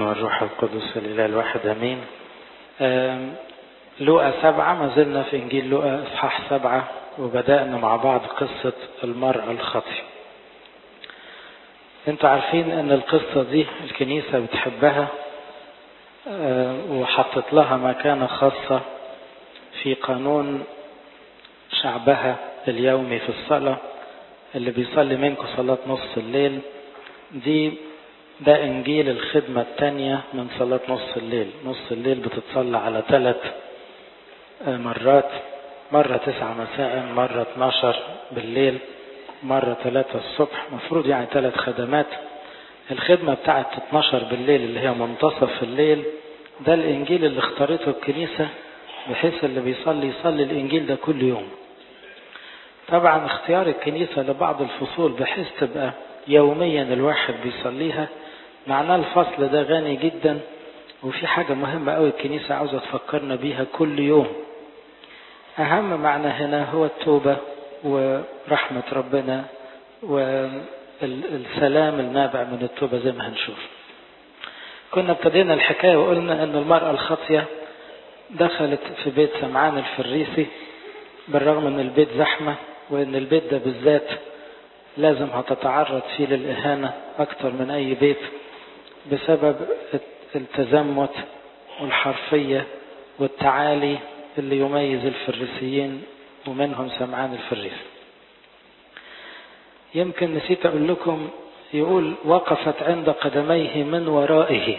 والروح القدس الإله الواحد أمين لوقا سبعة ما زلنا في إنجيل لوقا إصحاح سبعة وبدأنا مع بعض قصة المرأة الخاطئة انتوا عارفين ان القصة دي الكنيسة بتحبها وحطت لها مكانة خاصة في قانون شعبها اليومي في الصلاة اللي بيصلي منكم صلاة نص الليل دي ده انجيل الخدمة الثانية من صلاة نص الليل نص الليل بتتصلى على ثلاث مرات مرة تسعة مساء مرة 12 بالليل مرة ثلاثة الصبح مفروض يعني ثلاث خدمات الخدمة بتاعت 12 بالليل اللي هي منتصف الليل ده الإنجيل اللي اختارته الكنيسة بحيث اللي بيصلي يصلي الإنجيل ده كل يوم طبعا اختيار الكنيسة لبعض الفصول بحيث تبقى يوميا الواحد بيصليها معناه الفصل ده غني جدا وفي حاجة مهمة قوي الكنيسة عاوزة تفكرنا بيها كل يوم أهم معنى هنا هو التوبة ورحمة ربنا والسلام النابع من التوبة زي ما هنشوف كنا ابتدينا الحكاية وقلنا أن المرأة الخاطية دخلت في بيت سمعان الفريسي بالرغم أن البيت زحمة وأن البيت ده بالذات لازم هتتعرض فيه للإهانة أكتر من أي بيت بسبب التزمت والحرفية والتعالي اللي يميز الفريسيين ومنهم سمعان الفريس يمكن نسيت أقول لكم يقول وقفت عند قدميه من ورائه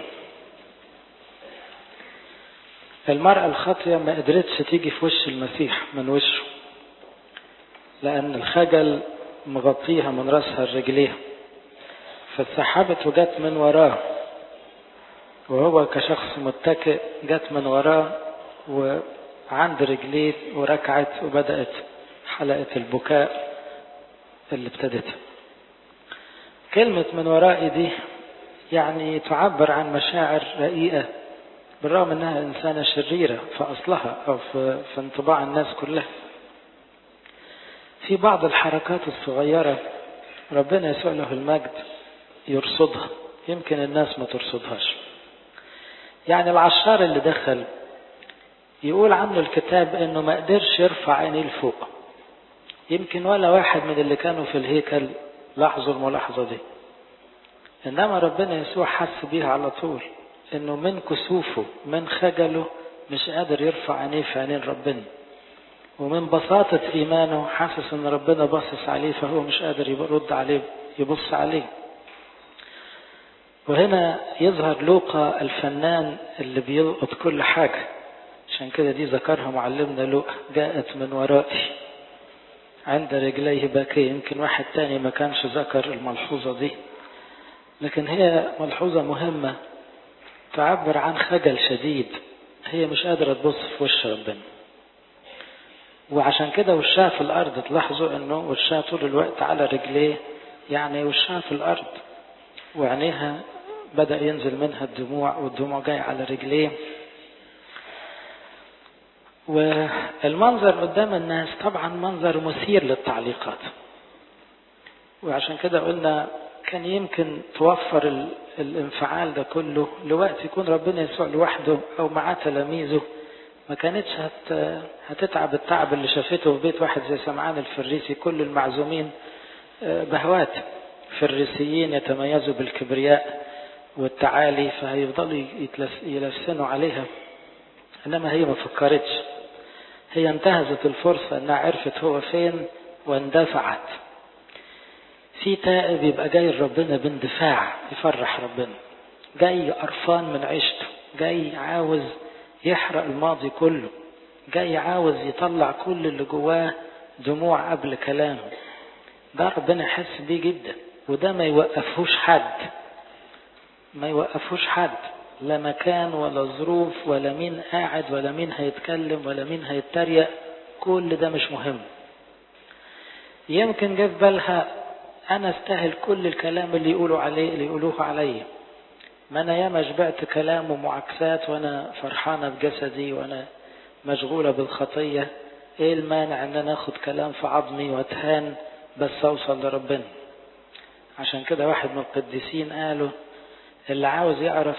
المرأة الخاطية ما قدرتش تيجي في وش المسيح من وشه لأن الخجل مغطيها من رأسها لرجليها فاتسحبت وجت من وراه وهو كشخص متكئ جت من وراه وعند رجليه وركعت وبدأت حلقة البكاء اللي ابتدتها كلمة من ورائي دي يعني تعبر عن مشاعر رقيقة بالرغم انها انسانة شريرة في اصلها او في, في انطباع الناس كلها في بعض الحركات الصغيرة ربنا يسوع له المجد يرصدها يمكن الناس ما ترصدهاش يعني العشار اللي دخل يقول عنه الكتاب انه ما قدرش يرفع عينيه لفوق يمكن ولا واحد من اللي كانوا في الهيكل لاحظوا الملاحظة دي انما ربنا يسوع حس بيها على طول انه من كسوفه من خجله مش قادر يرفع عينيه في عينين ربنا ومن بساطة إيمانه حاسس إن ربنا باصص عليه فهو مش قادر يرد عليه يبص عليه وهنا يظهر لوقا الفنان اللي بيلقط كل حاجة عشان كده دي ذكرها معلمنا لوقا جاءت من ورائي عند رجليه باكية يمكن واحد تاني ما كانش ذكر الملحوظة دي لكن هي ملحوظة مهمة تعبر عن خجل شديد هي مش قادرة تبص في وش ربنا وعشان كده وشها في الأرض تلاحظوا أنه وشها طول الوقت على رجليه يعني وشها في الأرض وعينيها بدأ ينزل منها الدموع والدموع جاي على رجليه والمنظر قدام الناس طبعا منظر مثير للتعليقات وعشان كده قلنا كان يمكن توفر الانفعال ده كله لوقت يكون ربنا يسوع لوحده او معاه تلاميذه ما كانتش هت... هتتعب التعب اللي شافته في بيت واحد زي سمعان الفريسي كل المعزومين بهوات فريسيين يتميزوا بالكبرياء والتعالي فهيفضلوا يلسنوا عليها انما هي ما فكرتش هي انتهزت الفرصة انها عرفت هو فين واندفعت في تائب يبقى جاي لربنا باندفاع يفرح ربنا جاي قرفان من عيشته جاي عاوز يحرق الماضي كله جاي عاوز يطلع كل اللي جواه دموع قبل كلامه ده ربنا يحس بيه جدا وده ما يوقفهوش حد ما يوقفهوش حد لا مكان ولا ظروف ولا مين قاعد ولا مين هيتكلم ولا مين هيتريق كل ده مش مهم يمكن جه في بالها انا استاهل كل الكلام اللي يقولوا عليه اللي يقولوه عليا ما انا ياما شبعت كلام ومعاكسات وانا فرحانه بجسدي وانا مشغوله بالخطيه ايه المانع ان انا اخد كلام في عظمي واتهان بس اوصل لربنا عشان كده واحد من القديسين قالوا اللي عاوز يعرف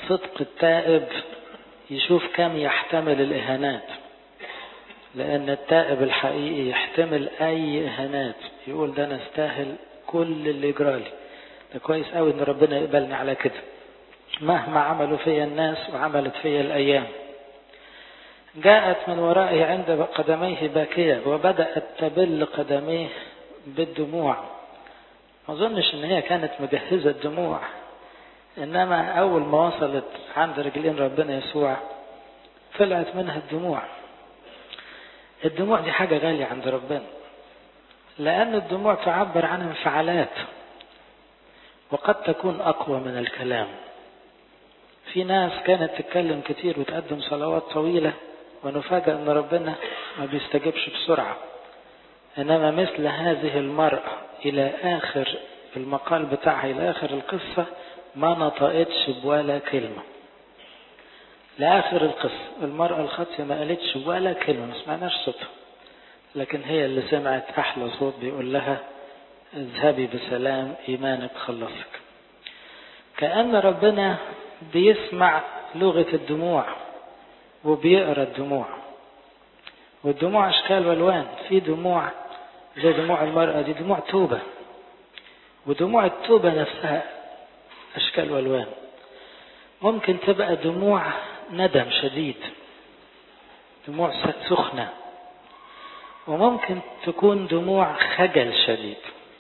صدق التائب يشوف كم يحتمل الإهانات لأن التائب الحقيقي يحتمل أي إهانات يقول ده أنا استاهل كل اللي يجرالي ده كويس قوي إن ربنا يقبلني على كده مهما عملوا فيا الناس وعملت فيا الأيام جاءت من ورائه عند قدميه باكية وبدأت تبل قدميه بالدموع ما أظنش إن هي كانت مجهزة الدموع إنما أول ما وصلت عند رجلين ربنا يسوع طلعت منها الدموع الدموع دي حاجة غالية عند ربنا لأن الدموع تعبر عن انفعالات وقد تكون أقوى من الكلام في ناس كانت تتكلم كتير وتقدم صلوات طويلة ونفاجأ أن ربنا ما بيستجبش بسرعة إنما مثل هذه المرأة إلى آخر المقال بتاعها إلى آخر القصة ما نطقتش بولا كلمة لآخر القصة المرأة الخاطئة ما قالتش ولا كلمة ما سمعناش صوتها لكن هي اللي سمعت أحلى صوت بيقول لها اذهبي بسلام إيمانك خلصك كأن ربنا بيسمع لغة الدموع وبيقرا الدموع والدموع أشكال والوان في دموع زي دموع المرأة دي دموع توبة ودموع التوبة نفسها أشكال والوان ممكن تبقى دموع ندم شديد دموع سخنة وممكن تكون دموع خجل شديد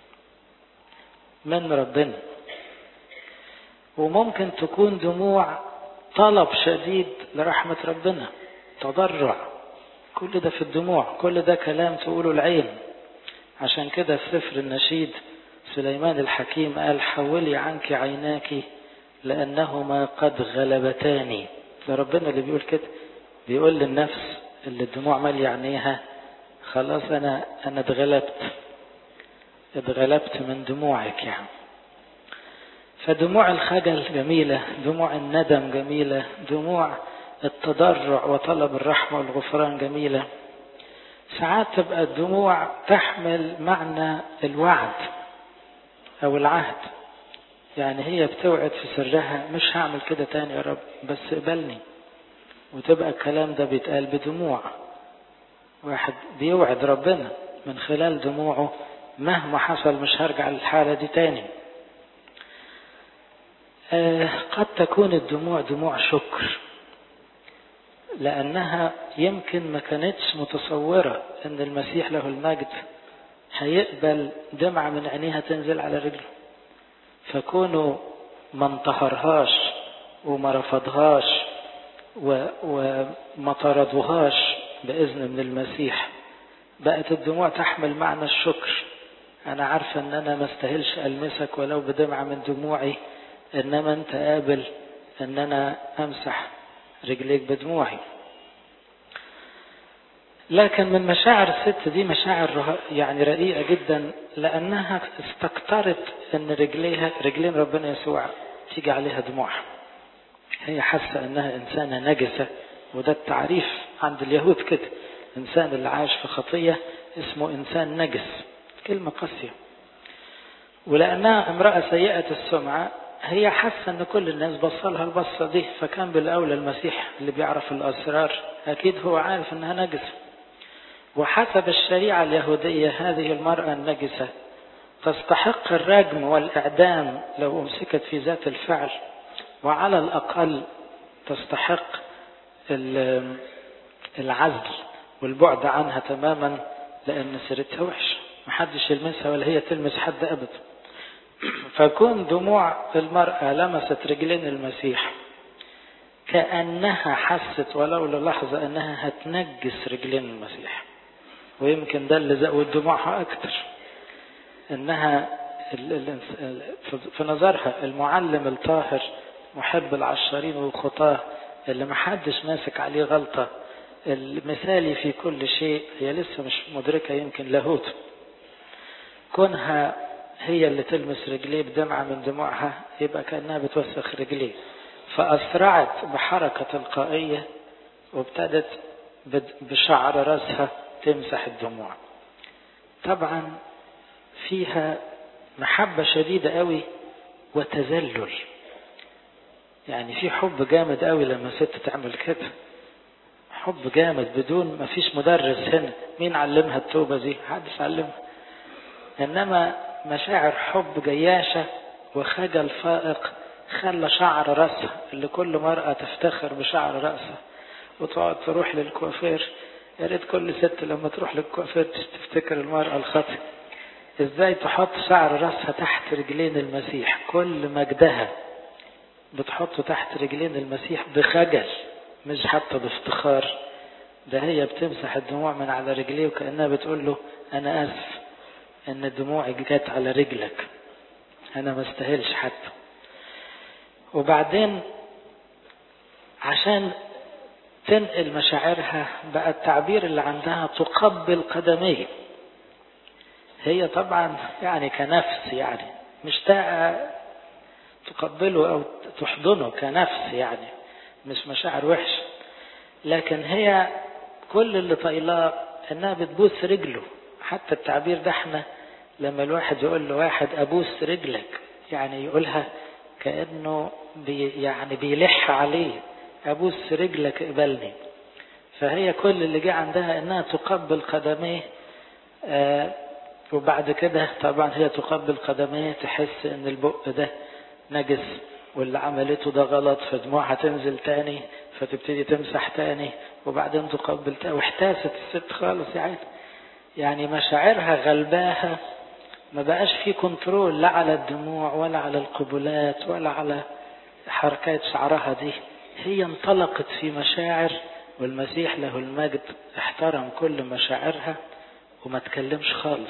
من ربنا وممكن تكون دموع طلب شديد لرحمة ربنا تضرع كل ده في الدموع كل ده كلام تقوله العين عشان كده في سفر النشيد سليمان الحكيم قال حولي عنك عيناك لأنهما قد غلبتاني ده ربنا اللي بيقول كده بيقول للنفس اللي الدموع مالية عينيها خلاص أنا أنا اتغلبت اتغلبت من دموعك يعني فدموع الخجل جميلة دموع الندم جميلة دموع التضرع وطلب الرحمة والغفران جميلة ساعات تبقى الدموع تحمل معنى الوعد أو العهد يعني هي بتوعد في سرها مش هعمل كده تاني يا رب بس اقبلني وتبقى الكلام ده بيتقال بدموع واحد بيوعد ربنا من خلال دموعه مهما حصل مش هرجع للحالة دي تاني آه قد تكون الدموع دموع شكر لأنها يمكن ما كانتش متصورة أن المسيح له المجد هيقبل دمعة من عينيها تنزل على رجله فكونه ما انتهرهاش وما رفضهاش وما طردوهاش بإذن من المسيح بقت الدموع تحمل معنى الشكر أنا عارفة أن أنا ما استاهلش ألمسك ولو بدمعة من دموعي إنما أنت قابل أن أنا أمسح رجليك بدموعي لكن من مشاعر الست دي مشاعر يعني رقيقة جدا لأنها استكترت أن رجليها رجلين ربنا يسوع تيجي عليها دموع هي حاسة أنها إنسانة نجسة وده التعريف عند اليهود كده إنسان اللي عايش في خطية اسمه إنسان نجس كلمة قاسية ولأنها امرأة سيئة السمعة هي حاسة أن كل الناس بصلها البصة دي فكان بالأولى المسيح اللي بيعرف الأسرار أكيد هو عارف أنها نجسة وحسب الشريعة اليهودية هذه المرأة النجسة تستحق الرجم والإعدام لو أمسكت في ذات الفعل وعلى الأقل تستحق العزل والبعد عنها تماما لأن سيرتها وحشة محدش يلمسها ولا هي تلمس حد أبدا فكون دموع المرأة لمست رجلين المسيح كأنها حست ولو للحظة أنها هتنجس رجلين المسيح ويمكن ده اللي زود دموعها أكتر إنها في نظرها المعلم الطاهر محب العشارين والخطاة اللي محدش ماسك عليه غلطة المثالي في كل شيء هي لسه مش مدركة يمكن لاهوت كونها هي اللي تلمس رجليه بدمعة من دموعها يبقى كأنها بتوسخ رجليه فأسرعت بحركة تلقائية وابتدت بشعر رأسها تمسح الدموع طبعا فيها محبة شديدة قوي وتذلل يعني في حب جامد قوي لما ست تعمل كده حب جامد بدون ما فيش مدرس هنا مين علمها التوبة دي محدش علمها انما مشاعر حب جياشة وخجل فائق خلى شعر رأسها اللي كل مرأة تفتخر بشعر رأسها وتقعد تروح للكوافير يا ريت كل ست لما تروح للكوافير تفتكر المرأة الخاطئة ازاي تحط شعر رأسها تحت رجلين المسيح كل مجدها بتحطه تحت رجلين المسيح بخجل مش حتى بافتخار ده هي بتمسح الدموع من على رجليه وكأنها بتقول له أنا آسف إن الدموع جت على رجلك أنا ما استاهلش حتى وبعدين عشان تنقل مشاعرها بقى التعبير اللي عندها تقبل قدميه هي طبعا يعني كنفس يعني مشتاقة تقبله أو تحضنه كنفس يعني مش مشاعر وحشة لكن هي كل اللي طايلاه انها بتبوس رجله حتى التعبير ده احنا لما الواحد يقول لواحد ابوس رجلك يعني يقولها كانه بي يعني بيلح عليه ابوس رجلك اقبلني فهي كل اللي جه عندها انها تقبل قدميه آه وبعد كده طبعا هي تقبل قدميه تحس ان البق ده نجس واللي عملته ده غلط فدموعها تنزل تاني فتبتدي تمسح تاني وبعدين تقبل تاني واحتاست الست خالص يعني يعني مشاعرها غلباها ما بقاش في كنترول لا على الدموع ولا على القبلات ولا على حركات شعرها دي هي انطلقت في مشاعر والمسيح له المجد احترم كل مشاعرها وما تكلمش خالص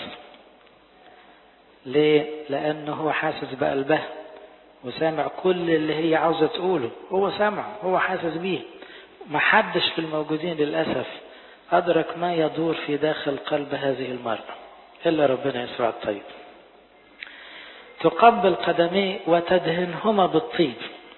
ليه لانه هو حاسس بقلبها وسامع كل اللي هي عاوزة تقوله هو سامع هو حاسس بيه ما حدش في الموجودين للأسف أدرك ما يدور في داخل قلب هذه المرأة إلا ربنا يسوع الطيب تقبل قدميه وتدهنهما بالطيب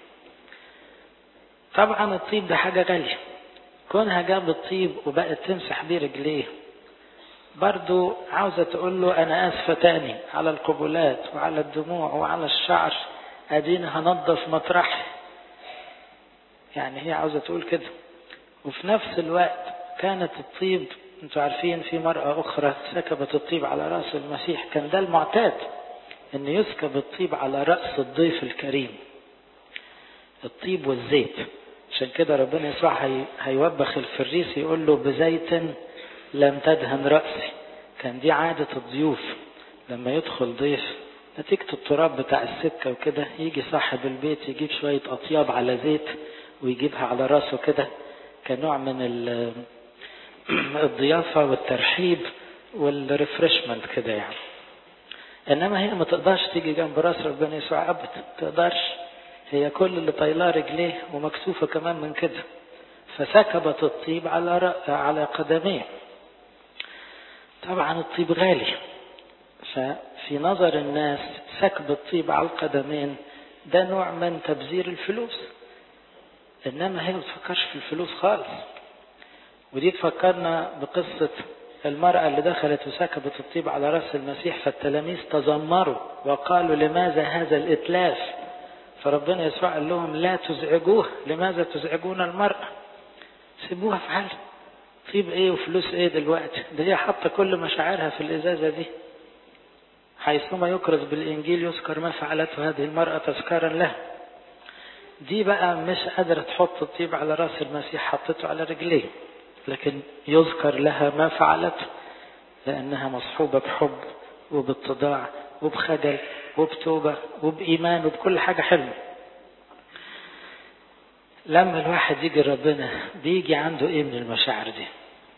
طبعا الطيب ده حاجة غالية كونها جاب الطيب وبقت تمسح بيه رجليه برضو عاوزة تقول له أنا آسفة تاني على القبلات وعلى الدموع وعلى الشعر اديني هنظف مطرحي يعني هي عاوزه تقول كده وفي نفس الوقت كانت الطيب انتوا عارفين في مرأة أخرى سكبت الطيب على رأس المسيح كان ده المعتاد أن يسكب الطيب على رأس الضيف الكريم الطيب والزيت عشان كده ربنا يسوع هي... هيوبخ الفريس يقول له بزيت لم تدهن رأسي كان دي عادة الضيوف لما يدخل ضيف نتيجة التراب بتاع السكة وكده يجي صاحب البيت يجيب شوية أطياب على زيت ويجيبها على راسه كده كنوع من الضيافة والترحيب والريفرشمنت كده يعني إنما هي ما تقدرش تيجي جنب راس ربنا يسوع أبدا ما تقدرش هي كل اللي طايلاه رجليه ومكسوفة كمان من كده فسكبت الطيب على على قدميه طبعا الطيب غالي ففي نظر الناس سكب الطيب على القدمين ده نوع من تبذير الفلوس انما هي ما بتفكرش في الفلوس خالص ودي تفكرنا بقصة المرأة اللي دخلت وسكبت الطيب على رأس المسيح فالتلاميذ تذمروا وقالوا لماذا هذا الإتلاف فربنا يسوع قال لهم لا تزعجوه لماذا تزعجون المرأة سيبوها في حالها طيب ايه وفلوس ايه دلوقتي ده هي حاطة كل مشاعرها في الإزازة دي حيثما يكرز بالإنجيل يذكر ما فعلته هذه المرأة تذكارا له دي بقى مش قادرة تحط الطيب على رأس المسيح حطته على رجليه لكن يذكر لها ما فعلته لأنها مصحوبة بحب وباتضاع وبخجل وبتوبة وبإيمان وبكل حاجة حلوة لما الواحد يجي ربنا بيجي عنده ايه من المشاعر دي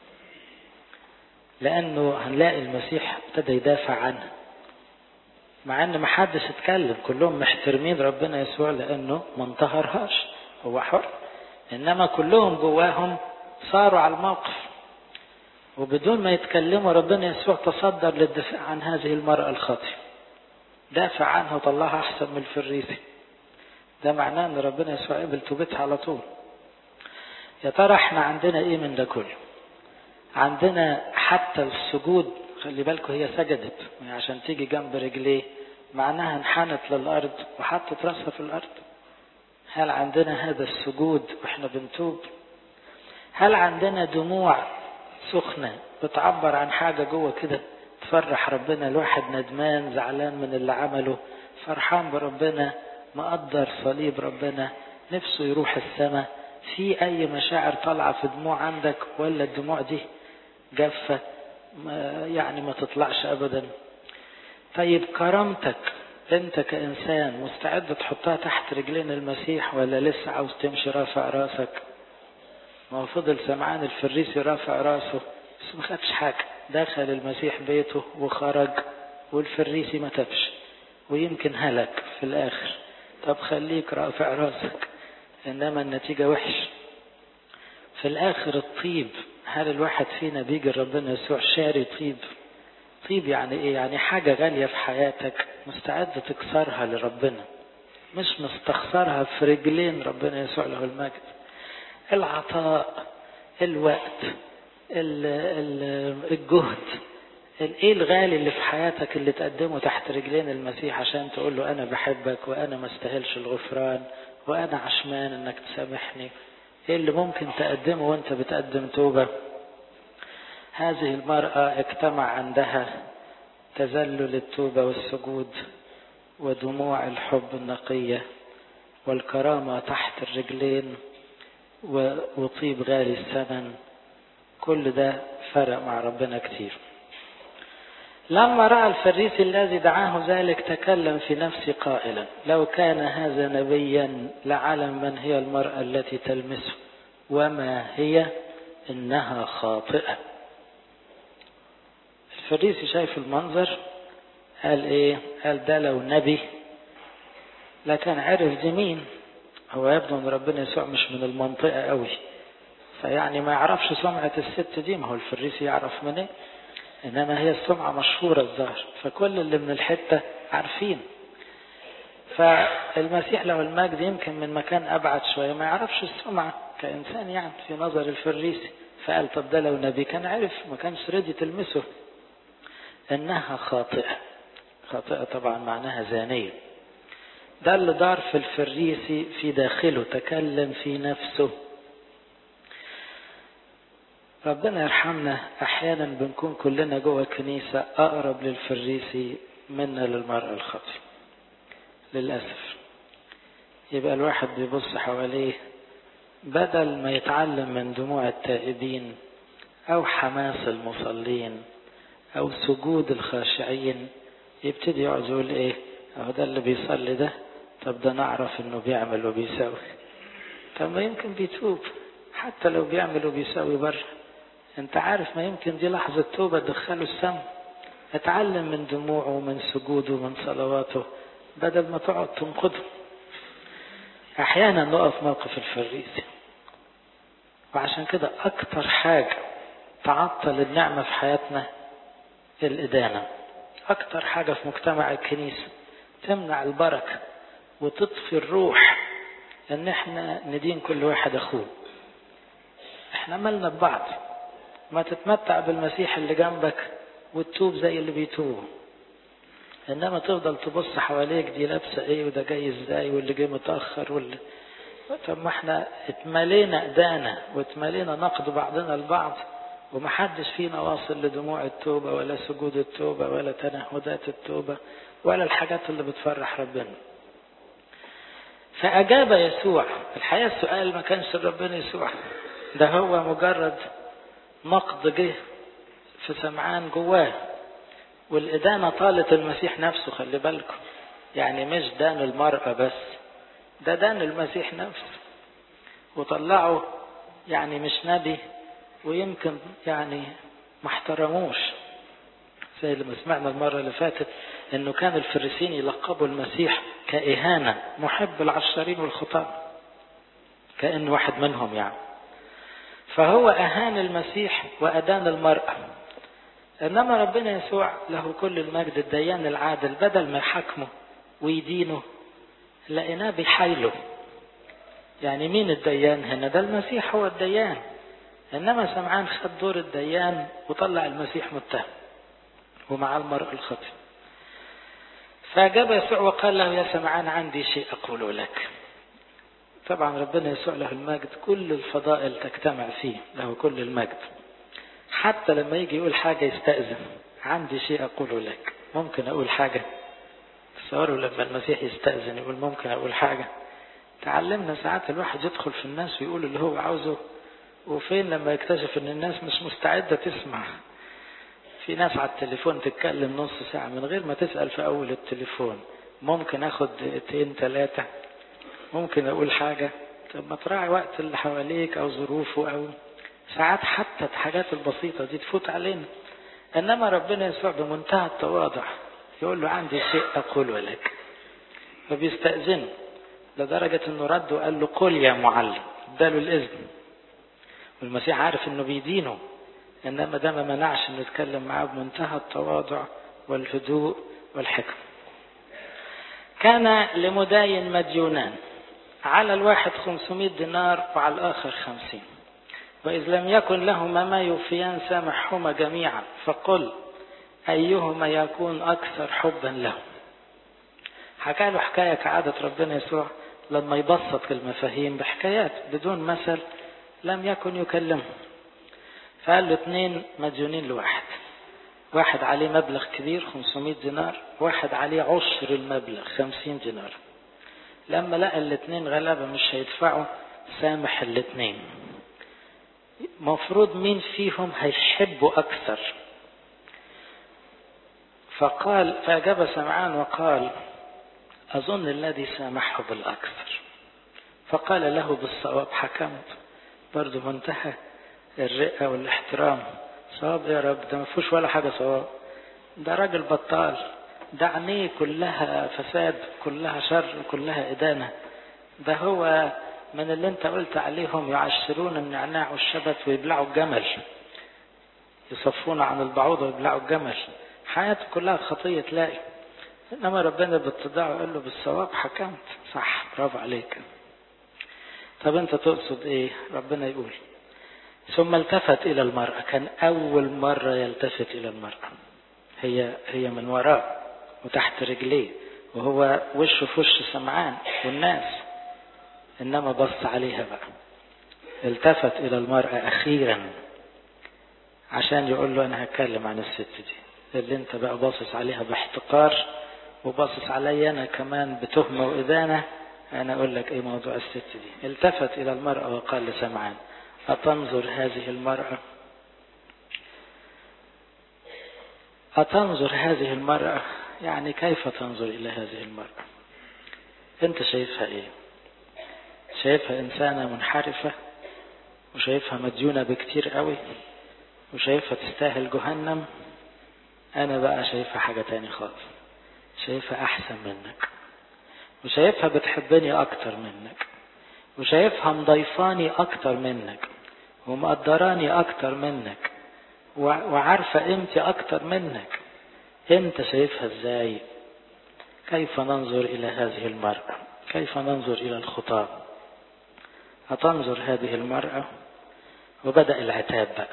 لأنه هنلاقي المسيح ابتدى يدافع عنها مع ان ما حدش اتكلم كلهم محترمين ربنا يسوع لانه ما انتهرهاش هو حر انما كلهم جواهم صاروا على الموقف وبدون ما يتكلموا ربنا يسوع تصدر للدفاع عن هذه المرأة الخاطئة دافع عنها وطلعها احسن من الفريسي ده معناه ان ربنا يسوع قبل توبتها على طول يا ترى احنا عندنا ايه من ده كله عندنا حتى السجود خلي بالكم هي سجدت عشان تيجي جنب رجليه معناها انحنت للأرض وحطت راسها في الأرض هل عندنا هذا السجود واحنا بنتوب هل عندنا دموع سخنة بتعبر عن حاجة جوه كده تفرح ربنا الواحد ندمان زعلان من اللي عمله فرحان بربنا مقدر صليب ربنا نفسه يروح السماء في اي مشاعر طالعة في دموع عندك ولا الدموع دي جافة يعني ما تطلعش ابدا طيب كرامتك انت كانسان مستعد تحطها تحت رجلين المسيح ولا لسه عاوز تمشي رافع راسك ما هو فضل سمعان الفريسي رافع راسه بس ما خدش حاجه دخل المسيح بيته وخرج والفريسي ما تبش ويمكن هلك في الاخر طب خليك رافع راسك انما النتيجه وحش في الاخر الطيب هل الواحد فينا بيجي ربنا يسوع شاري طيب طيب يعني ايه يعني حاجة غالية في حياتك مستعد تكسرها لربنا مش مستخسرها في رجلين ربنا يسوع له المجد العطاء الوقت ال ال الجهد ايه الغالي اللي في حياتك اللي تقدمه تحت رجلين المسيح عشان تقول له انا بحبك وانا ما استاهلش الغفران وانا عشمان انك تسامحني ايه اللي ممكن تقدمه وانت بتقدم توبه هذه المرأة اجتمع عندها تذلل التوبة والسجود ودموع الحب النقية والكرامة تحت الرجلين وطيب غالي الثمن كل ده فرق مع ربنا كتير لما رأى الفريسي الذي دعاه ذلك تكلم في نفسه قائلا لو كان هذا نبيا لعلم من هي المرأة التي تلمسه وما هي إنها خاطئة الفريسي شايف المنظر قال ايه قال ده لو نبي لكن عرف دي مين هو يبدو ان ربنا يسوع مش من المنطقة قوي فيعني ما يعرفش سمعة الست دي ما هو الفريسي يعرف من ايه انما هي السمعة مشهورة الظاهر فكل اللي من الحتة عارفين فالمسيح له المجد يمكن من مكان ابعد شوية ما يعرفش السمعة كإنسان يعني في نظر الفريسي فقال طب ده لو نبي كان عرف ما كانش رضي تلمسه انها خاطئة خاطئة طبعا معناها زانية ده اللي دار في الفريسي في داخله تكلم في نفسه ربنا يرحمنا احيانا بنكون كلنا جوه الكنيسة اقرب للفريسي منا للمرأة الخاطئة للأسف يبقى الواحد بيبص حواليه بدل ما يتعلم من دموع التائبين او حماس المصلين او سجود الخاشعين يبتدي يقعد يقول ايه اهو ده اللي بيصلي ده طب ده نعرف انه بيعمل وبيساوي طب ما يمكن بيتوب حتى لو بيعمل وبيساوي بره انت عارف ما يمكن دي لحظة توبة تدخله السم اتعلم من دموعه ومن سجوده ومن صلواته بدل ما تقعد تنقده احيانا نقف موقف الفريسي وعشان كده اكتر حاجة تعطل النعمة في حياتنا الإدانة أكتر حاجة في مجتمع الكنيسة تمنع البركة وتطفي الروح إن إحنا ندين كل واحد أخوه إحنا مالنا ببعض ما تتمتع بالمسيح اللي جنبك وتتوب زي اللي بيتوب إنما تفضل تبص حواليك دي لابسة إيه وده جاي إزاي واللي جاي متأخر واللي طب ما إحنا اتملينا إدانة واتملينا نقد بعضنا البعض ومحدش فينا واصل لدموع التوبة ولا سجود التوبة ولا تنهدات التوبة ولا الحاجات اللي بتفرح ربنا فأجاب يسوع الحقيقة السؤال ما كانش ربنا يسوع ده هو مجرد نقد جه في سمعان جواه والإدانة طالت المسيح نفسه خلي بالكم يعني مش دان المرأة بس ده دان المسيح نفسه وطلعه يعني مش نبي ويمكن يعني ما احترموش زي اللي سمعنا المرة اللي فاتت انه كان الفريسين يلقبوا المسيح كإهانة محب العشارين والخطاة كأنه واحد منهم يعني فهو أهان المسيح وأدان المرأة إنما ربنا يسوع له كل المجد الديان العادل بدل ما يحاكمه ويدينه لقيناه بيحايله يعني مين الديان هنا ده المسيح هو الديان انما سمعان خد دور الديان وطلع المسيح متهم ومع المرء الخطيب فاجاب يسوع وقال له يا سمعان عندي شيء اقول لك طبعا ربنا يسوع له المجد كل الفضائل تجتمع فيه له كل المجد حتى لما يجي يقول حاجة يستأذن عندي شيء أقوله لك ممكن أقول حاجة تصوروا لما المسيح يستأذن يقول ممكن أقول حاجة تعلمنا ساعات الواحد يدخل في الناس ويقول اللي هو عاوزه وفين لما يكتشف ان الناس مش مستعدة تسمع في ناس على التليفون تتكلم نص ساعة من غير ما تسأل في أول التليفون ممكن أخد دقيقتين ثلاثة ممكن أقول حاجة طب ما تراعي وقت اللي حواليك أو ظروفه أو ساعات حتى الحاجات البسيطة دي تفوت علينا إنما ربنا يسوع بمنتهى التواضع يقول له عندي شيء أقوله لك فبيستأذنه لدرجة انه رد وقال له قل يا معلم اداله الاذن والمسيح عارف انه بيدينه انما ده ما منعش انه يتكلم معاه بمنتهى التواضع والهدوء والحكم كان لمداين مديونان على الواحد 500 دينار وعلى الآخر 50 وإذ لم يكن لهما ما يوفيان سامحهما جميعا فقل أيهما يكون أكثر حبا له حكى له حكاية كعادة ربنا يسوع لما يبسط المفاهيم بحكايات بدون مثل لم يكن يكلمه فقال له اثنين مديونين لواحد واحد عليه مبلغ كبير 500 دينار واحد عليه عشر المبلغ 50 دينار لما لقى الاثنين غلابة مش هيدفعوا سامح الاثنين مفروض مين فيهم هيحبوا أكثر فقال فأجاب سمعان وقال أظن الذي سامحه بالأكثر فقال له بالصواب حكمت برضه منتهى الرئة والاحترام صواب يا رب ده ما فيهوش ولا حاجة صواب ده راجل بطال ده عينيه كلها فساد كلها شر كلها إدانة ده هو من اللي انت قلت عليهم يعشرون النعناع والشبت ويبلعوا الجمل يصفون عن البعوضة ويبلعوا الجمل حياته كلها خطية تلاقي انما ربنا باتضاعه قال له بالصواب حكمت صح برافو عليك طب انت تقصد ايه ربنا يقول ثم التفت الى المرأة كان اول مرة يلتفت الى المرأة هي هي من وراء وتحت رجليه وهو وشه في وش سمعان والناس انما بص عليها بقى التفت الى المرأة اخيرا عشان يقول له انا هتكلم عن الست دي اللي انت بقى باصص عليها باحتقار وباصص عليا انا كمان بتهمة وادانة انا اقول لك ايه موضوع الست دي التفت الى المرأة وقال لسمعان اتنظر هذه المرأة أتنظر هذه المرأة يعني كيف تنظر إلى هذه المرأة أنت شايفها إيه شايفها إنسانة منحرفة وشايفها مديونة بكتير قوي وشايفها تستاهل جهنم أنا بقى شايفها حاجة تاني خالص شايفها أحسن منك وشايفها بتحبني أكتر منك وشايفها مضيفاني أكتر منك ومقدراني أكتر منك وعارفة قيمتي أكتر منك أنت شايفها إزاي كيف ننظر إلى هذه المرأة كيف ننظر إلى الخطاب هتنظر هذه المرأة وبدأ العتاب بقى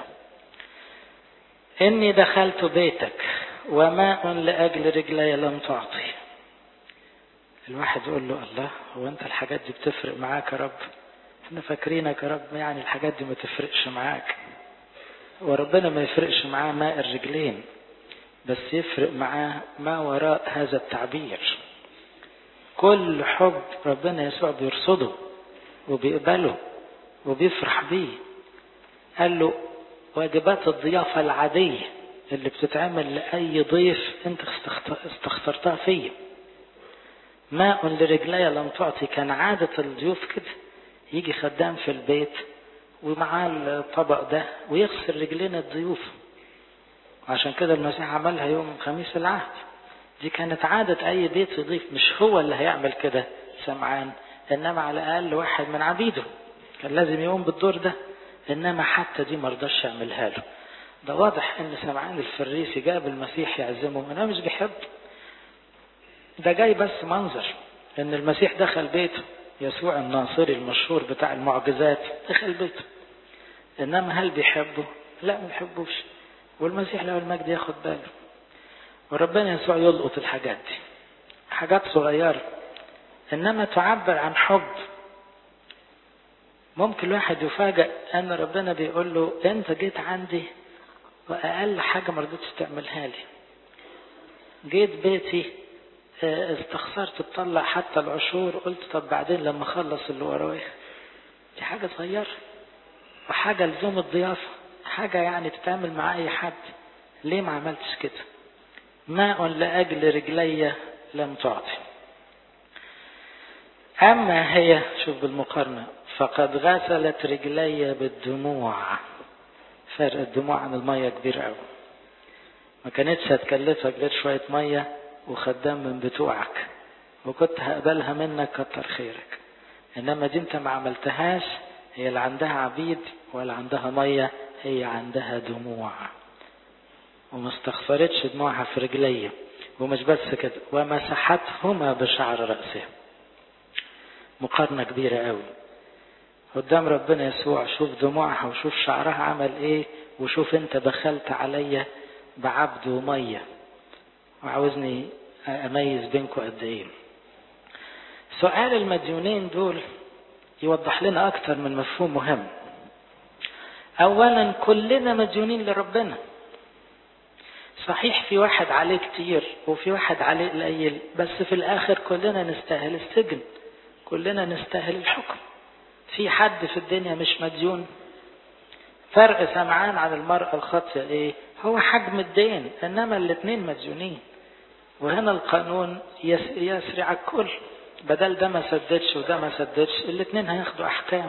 إني دخلت بيتك وماء لأجل رجلي لم تعطي الواحد يقول له الله هو أنت الحاجات دي بتفرق معاك يا رب احنا فاكرينك يا رب يعني الحاجات دي ما تفرقش معاك وربنا ما يفرقش معاه ماء الرجلين بس يفرق معاه ما وراء هذا التعبير كل حب ربنا يسوع بيرصده وبيقبله وبيفرح بيه قال له واجبات الضيافة العادية اللي بتتعمل لأي ضيف انت استخسرتها فيه ماء لرجلي لم تعطي كان عادة الضيوف كده يجي خدام في البيت ومعاه الطبق ده ويغسل رجلين الضيوف وعشان كده المسيح عملها يوم خميس العهد دي كانت عادة أي بيت يضيف مش هو اللي هيعمل كده سمعان إنما على الأقل واحد من عبيده كان لازم يقوم بالدور ده إنما حتى دي مرضاش يعملها له ده واضح إن سمعان الفريسي جاب المسيح يعزمه أنا مش بيحب ده جاي بس منظر إن المسيح دخل بيته يسوع الناصري المشهور بتاع المعجزات دخل بيته انما هل بيحبه لا ما بيحبوش والمسيح له المجد ياخد باله وربنا يسوع يلقط الحاجات دي حاجات صغيرة انما تعبر عن حب ممكن الواحد يفاجأ ان ربنا بيقول له انت جيت عندي واقل حاجة ما رضيتش تعملها لي جيت بيتي استخسرت تطلع حتى العشور قلت طب بعدين لما اخلص اللي ورايا دي حاجة صغيرة وحاجة لزوم الضيافة حاجة يعني تتعامل مع أي حد ليه ما عملتش كده ماء لأجل رجلي لم تعطي أما هي شوف بالمقارنة فقد غسلت رجلي بالدموع فرق الدموع عن المية كبير قوي ما كانتش هتكلفك غير شوية مية وخدام من بتوعك وكنت هقبلها منك كتر خيرك انما دي انت ما عملتهاش هي اللي عندها عبيد ولا عندها مية هي عندها دموع وما استغفرتش دموعها في رجلي ومش بس كده ومسحتهما بشعر رأسها مقارنة كبيرة قوي قدام ربنا يسوع شوف دموعها وشوف شعرها عمل ايه وشوف انت دخلت عليا بعبد ومية وعاوزني اميز بينكم قد ايه سؤال المديونين دول يوضح لنا اكتر من مفهوم مهم اولا كلنا مديونين لربنا صحيح في واحد عليه كتير وفي واحد عليه قليل بس في الاخر كلنا نستاهل السجن كلنا نستاهل الحكم في حد في الدنيا مش مديون فرق سمعان عن المرأة الخاطئة ايه هو حجم الدين انما الاتنين مديونين وهنا القانون يسري على الكل بدل ده ما سددش وده ما سددش الاتنين هياخدوا احكام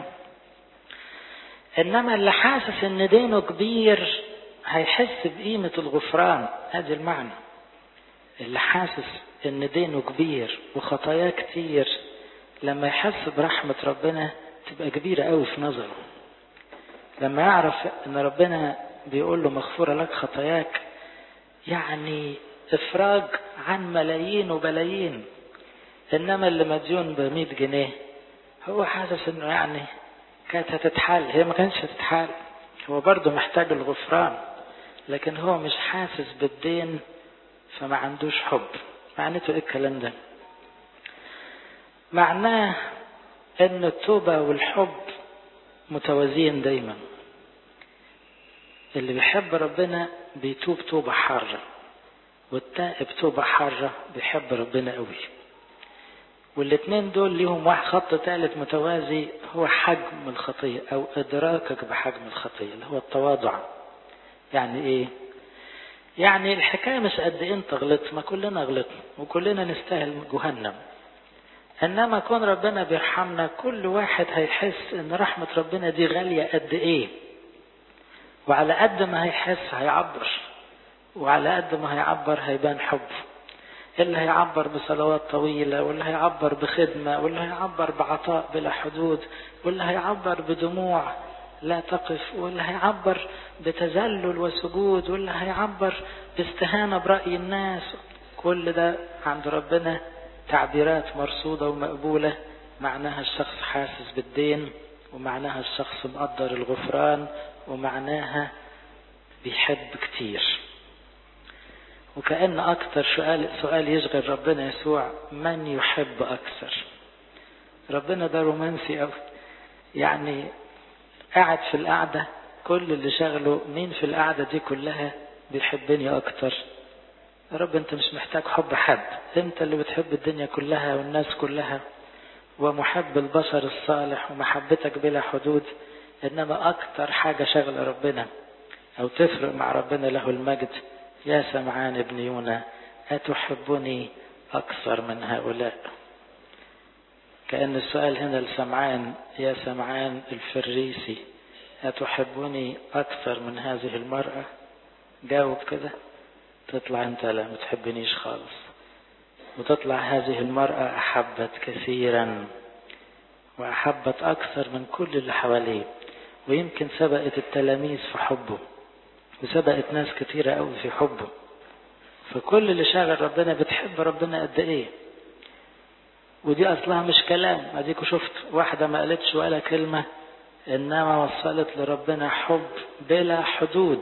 انما اللي حاسس ان دينه كبير هيحس بقيمة الغفران ادي المعنى اللي حاسس ان دينه كبير وخطاياه كتير لما يحس برحمة ربنا تبقى كبيرة قوي في نظره لما يعرف ان ربنا بيقول له مغفورة لك خطاياك يعني افراج عن ملايين وبلايين انما اللي مديون ب 100 جنيه هو حاسس انه يعني كانت هتتحل هي ما كانتش هتتحل هو برضه محتاج الغفران لكن هو مش حاسس بالدين فما عندوش حب معناته ايه الكلام ده معناه ان التوبة والحب متوازيين دايما اللي بيحب ربنا بيتوب توبة حارة والتائب توبة حارة بيحب ربنا قوي والاتنين دول ليهم واحد خط ثالث متوازي هو حجم الخطية او ادراكك بحجم الخطية اللي هو التواضع يعني ايه يعني الحكاية مش قد ايه انت غلطت ما كلنا غلطنا وكلنا نستاهل جهنم انما كون ربنا بيرحمنا كل واحد هيحس ان رحمة ربنا دي غالية قد ايه وعلى قد ما هيحس هيعبر وعلى قد ما هيعبر هيبان حبه اللي هيعبر بصلوات طويلة واللي هيعبر بخدمة واللي هيعبر بعطاء بلا حدود واللي هيعبر بدموع لا تقف واللي هيعبر بتذلل وسجود واللي هيعبر باستهانة برأي الناس كل ده عند ربنا تعبيرات مرصودة ومقبولة معناها الشخص حاسس بالدين ومعناها الشخص مقدر الغفران ومعناها بيحب كتير وكأن أكتر سؤال, سؤال يشغل ربنا يسوع من يحب أكثر ربنا ده رومانسي أوي يعني قاعد في القعدة كل اللي شغله مين في القعدة دي كلها بيحبني أكتر يا رب أنت مش محتاج حب حد أنت اللي بتحب الدنيا كلها والناس كلها ومحب البشر الصالح ومحبتك بلا حدود إنما أكتر حاجة شغلة ربنا أو تفرق مع ربنا له المجد يا سمعان ابن يونا أتحبني أكثر من هؤلاء كأن السؤال هنا لسمعان يا سمعان الفريسي أتحبني أكثر من هذه المرأة جاوب كده تطلع أنت لا ما تحبنيش خالص وتطلع هذه المرأة أحبت كثيرا وأحبت أكثر من كل اللي حواليه ويمكن سبقت التلاميذ في حبه وسبقت ناس كتيرة قوي في حبه فكل اللي شاغل ربنا بتحب ربنا قد ايه ودي اصلها مش كلام اديكوا شفت واحدة ما قالتش ولا كلمة انما وصلت لربنا حب بلا حدود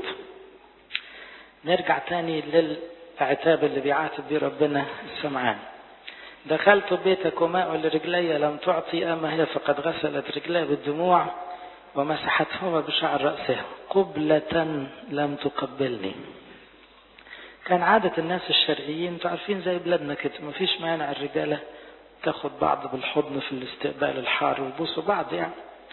نرجع تاني للعتاب اللي بيعاتب بيه ربنا السمعان دخلت بيتك وماء لرجلي لم تعطي أما هي فقد غسلت رجلي بالدموع ومسحتهما بشعر رأسها قبلة لم تقبلني كان عادة الناس الشرقيين انتوا عارفين زي بلادنا كده مفيش مانع الرجالة تاخد بعض بالحضن في الاستقبال الحار ويبوسوا بعض يعني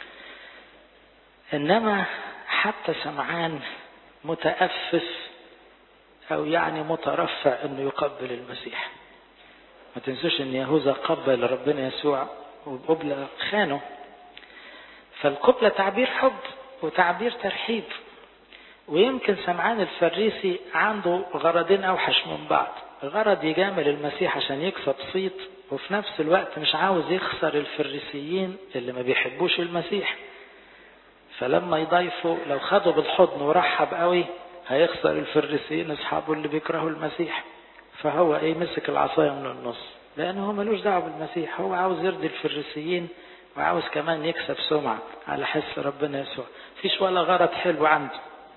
انما حتى سمعان متأفف او يعني مترفع انه يقبل المسيح ما تنسوش ان يهوذا قبل ربنا يسوع وقبل خانه فالقبلة تعبير حب وتعبير ترحيب ويمكن سمعان الفريسي عنده غرضين اوحش من بعض غرض يجامل المسيح عشان يكسب صيت وفي نفس الوقت مش عاوز يخسر الفريسيين اللي ما بيحبوش المسيح فلما يضيفوا لو خدوا بالحضن ورحب قوي هيخسر الفريسيين اصحابه اللي بيكرهوا المسيح فهو ايه مسك العصايه من النص لانه هو ملوش دعوه بالمسيح هو عاوز يرضي الفريسيين وعاوز كمان يكسب سمعه على حس ربنا يسوع فيش ولا غرض حلو عنده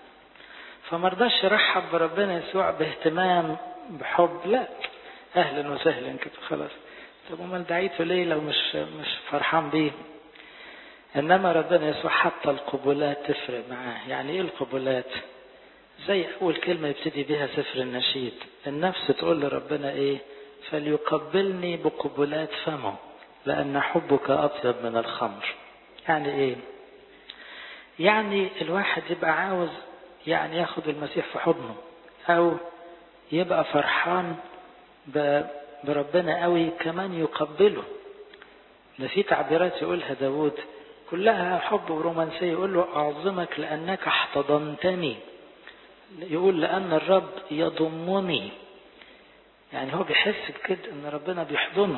فمرضاش يرحب بربنا يسوع باهتمام بحب لا اهلا وسهلا كده خلاص طب امال دعيته ليه لو مش مش فرحان بيه انما ربنا يسوع حتى القبلات تفرق معاه يعني ايه القبلات زي اول كلمه يبتدي بها سفر النشيد النفس تقول لربنا ايه فليقبلني بقبلات فمه لان حبك اطيب من الخمر يعني ايه يعني الواحد يبقى عاوز يعني ياخد المسيح في حضنه او يبقى فرحان بربنا قوي كمان يقبله ده في تعبيرات يقولها داود كلها حب ورومانسية يقول له أعظمك لأنك احتضنتني يقول لأن الرب يضمني يعني هو بيحس بكده أن ربنا بيحضنه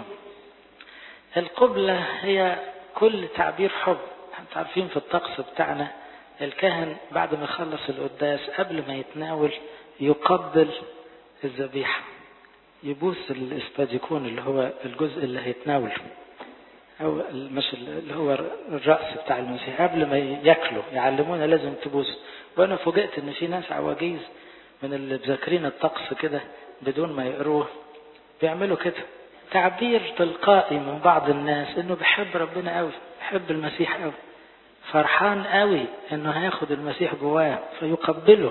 القبلة هي كل تعبير حب انتوا عارفين في الطقس بتاعنا الكاهن بعد ما يخلص القداس قبل ما يتناول يقبل الذبيحة يبوس الاسباديكون اللي هو الجزء اللي هيتناوله او مش اللي هو الراس بتاع المسيح قبل ما ياكله يعلمونا لازم تبوس وانا فوجئت ان في ناس عواجيز من اللي مذاكرين الطقس كده بدون ما يقروه بيعملوا كده تعبير تلقائي من بعض الناس انه بيحب ربنا قوي بيحب المسيح قوي فرحان قوي انه هياخد المسيح جواه فيقبله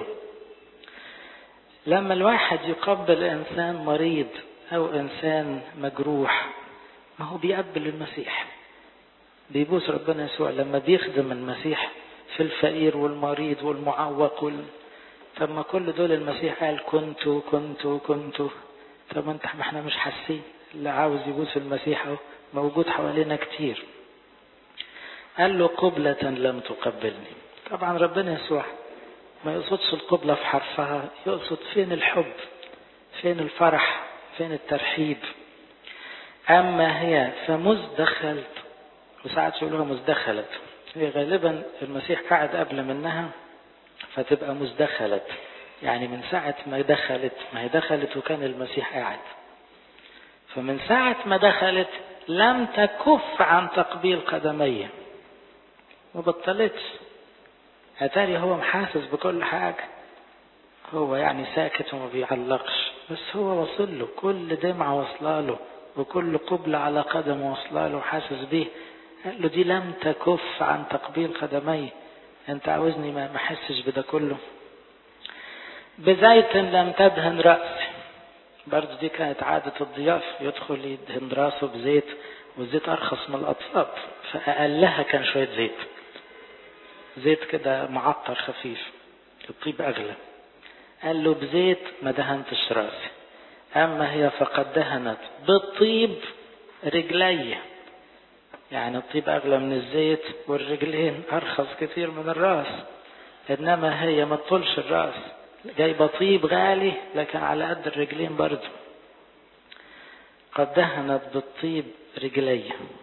لما الواحد يقبل انسان مريض او انسان مجروح ما هو بيقبل المسيح بيبوس ربنا يسوع لما بيخدم المسيح في الفقير والمريض والمعوق وال... طب ما كل دول المسيح قال كنت كنت كنت طب انت ما احنا مش حاسين اللي عاوز يبوس المسيح اهو موجود حوالينا كتير قال له قبلة لم تقبلني طبعا ربنا يسوع ما يقصدش القبلة في حرفها يقصد فين الحب فين الفرح فين الترحيب أما هي فمذ دخلت وساعات يقولوها مزدخلت هي غالبا المسيح قعد قبل منها فتبقى مزدخلت يعني من ساعة ما دخلت ما هي دخلت وكان المسيح قاعد فمن ساعة ما دخلت لم تكف عن تقبيل قدميه ما بطلتش اتاري هو محاسس بكل حاجة هو يعني ساكت وما بيعلقش بس هو وصل له كل دمعة وصله له وكل قبلة على قدم وصله له حاسس بيه قال له دي لم تكف عن تقبيل قدمي انت عاوزني ما احسش بده كله بزيت لم تدهن رأسي برضه دي كانت عادة الضياف يدخل يدهن راسه بزيت والزيت أرخص من الأطياب فأقلها كان شوية زيت زيت كده معطر خفيف الطيب أغلى قال له بزيت ما دهنتش راسي أما هي فقد دهنت بالطيب رجلي يعني الطيب أغلى من الزيت والرجلين أرخص كتير من الراس إنما هي ما تطولش الراس جايبة طيب غالي لكن على قد الرجلين برضه قد دهنت بالطيب رجلي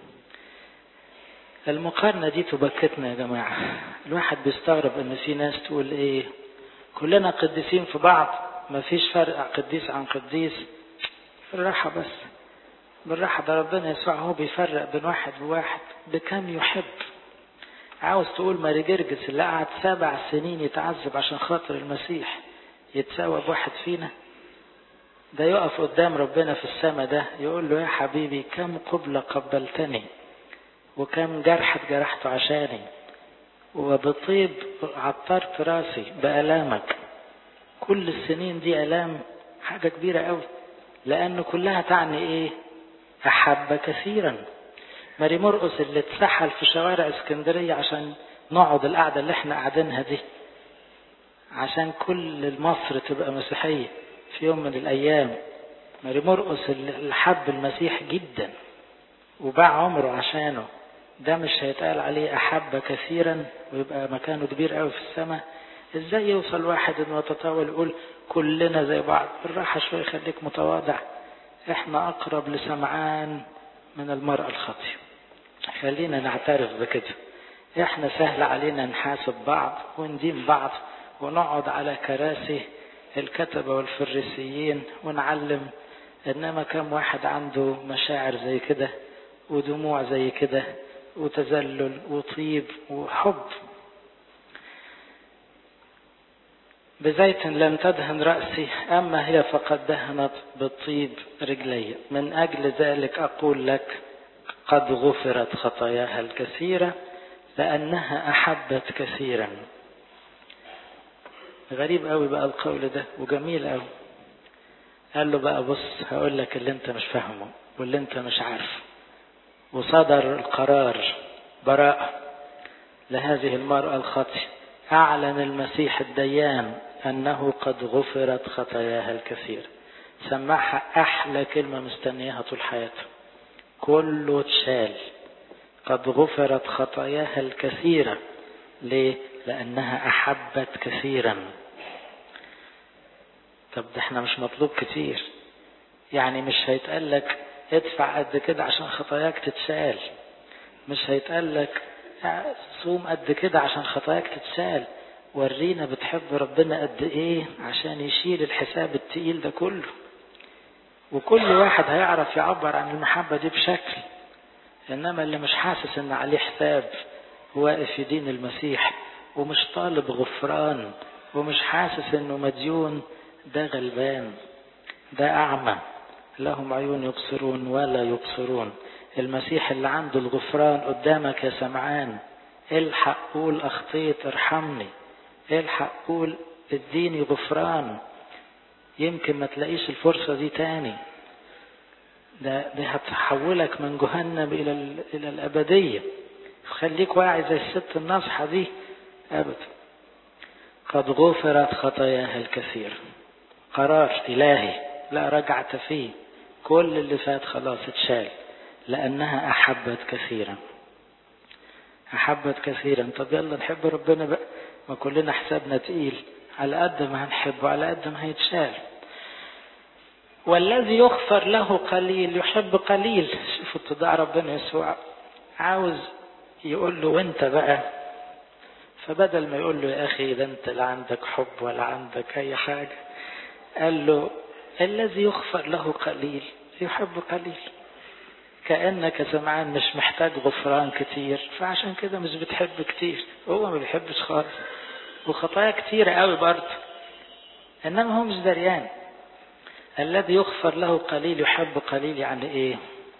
المقارنة دي تبكتنا يا جماعة الواحد بيستغرب ان في ناس تقول ايه كلنا قديسين في بعض ما فيش فرق قديس عن قديس بالراحة بس بالراحة ده ربنا يسوع هو بيفرق بين واحد وواحد بكم يحب عاوز تقول ماري جرجس اللي قعد سبع سنين يتعذب عشان خاطر المسيح يتساوى بواحد فينا ده يقف قدام ربنا في السماء ده يقول له يا حبيبي كم قبلة قبلتني وكم جرح جرحته عشاني وبطيب عطرت راسي بألامك كل السنين دي ألام حاجة كبيرة قوي لأن كلها تعني إيه أحب كثيرا ماري مرقس اللي اتسحل في شوارع اسكندرية عشان نقعد القعدة اللي احنا قاعدينها دي عشان كل مصر تبقى مسيحية في يوم من الأيام ماري مرقس اللي حب المسيح جدا وباع عمره عشانه ده مش هيتقال عليه أحب كثيرا ويبقى مكانه كبير قوي في السماء ازاي يوصل واحد انه يتطاول يقول كلنا زي بعض بالراحة شوية خليك متواضع احنا اقرب لسمعان من المرأة الخاطئة خلينا نعترف بكده احنا سهل علينا نحاسب بعض وندين بعض ونقعد على كراسي الكتبة والفريسيين ونعلم انما كم واحد عنده مشاعر زي كده ودموع زي كده وتذلل وطيب وحب بزيت لم تدهن رأسي أما هي فقد دهنت بالطيب رجلي من أجل ذلك أقول لك قد غفرت خطاياها الكثيرة لأنها أحبت كثيرا غريب قوي بقى القول ده وجميل قوي قال له بقى بص هقول لك اللي انت مش فاهمه واللي انت مش عارفه وصدر القرار براءة لهذه المرأة الخاطئة أعلن المسيح الديان أنه قد غفرت خطاياها الكثير سمعها أحلى كلمة مستنياها طول حياتها كله اتشال قد غفرت خطاياها الكثيرة ليه؟ لأنها أحبت كثيرا طب ده احنا مش مطلوب كتير يعني مش هيتقال لك ادفع قد كده عشان خطاياك تتشال مش هيتقال لك صوم قد كده عشان خطاياك تتشال ورينا بتحب ربنا قد ايه عشان يشيل الحساب التقيل ده كله وكل واحد هيعرف يعبر عن المحبة دي بشكل انما اللي مش حاسس ان عليه حساب واقف يدين المسيح ومش طالب غفران ومش حاسس انه مديون ده غلبان ده اعمى لهم عيون يبصرون ولا يبصرون المسيح اللي عنده الغفران قدامك يا سمعان الحق قول اخطيت ارحمني الحق قول اديني غفران يمكن ما تلاقيش الفرصة دي تاني ده دي هتحولك من جهنم إلى إلى الأبدية خليك واعي زي الست الناصحة دي أبدا قد غفرت خطاياها الكثير قرار إلهي لا رجعت فيه كل اللي فات خلاص اتشال لأنها أحبت كثيرا أحبت كثيرا طب يلا نحب ربنا بقى ما كلنا حسابنا تقيل على قد ما هنحبه على قد ما هيتشال والذي يغفر له قليل يحب قليل شوفوا اتضاع ربنا يسوع عاوز يقول له وانت بقى فبدل ما يقول له يا اخي ده انت لا عندك حب ولا عندك اي حاجه قال له الذي يغفر له قليل يحب قليل كأنك سمعان مش محتاج غفران كتير فعشان كده مش بتحب كتير هو ما بيحبش خالص وخطايا كتيرة قوي برضه إنما هو مش دريان الذي يغفر له قليل يحب قليل يعني إيه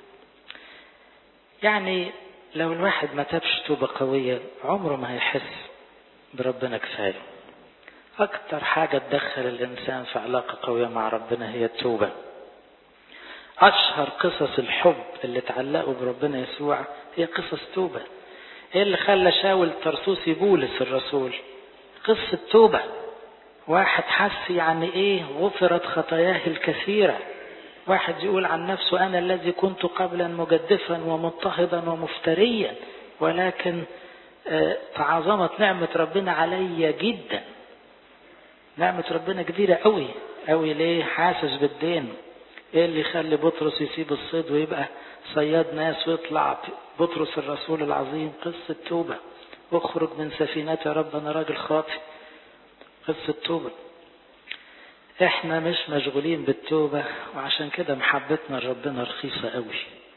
يعني لو الواحد ما تابش توبة قوية عمره ما هيحس بربنا كفاية أكتر حاجة تدخل الإنسان في علاقة قوية مع ربنا هي التوبة أشهر قصص الحب اللي تعلقوا بربنا يسوع هي قصص توبة إيه اللي خلى شاول الترسوسي بولس الرسول قصة توبة واحد حس يعني إيه غفرت خطاياه الكثيرة واحد يقول عن نفسه أنا الذي كنت قبلا مجدفا ومضطهدا ومفتريا ولكن تعظمت نعمة ربنا علي جدا نعمة ربنا كبيرة قوي قوي ليه حاسس بالدين ايه اللي يخلي بطرس يسيب الصيد ويبقى صياد ناس ويطلع بطرس الرسول العظيم قصة توبة اخرج من سفينتي يا رب انا راجل خاطئ قصة توبة احنا مش مشغولين بالتوبة وعشان كده محبتنا لربنا رخيصة قوي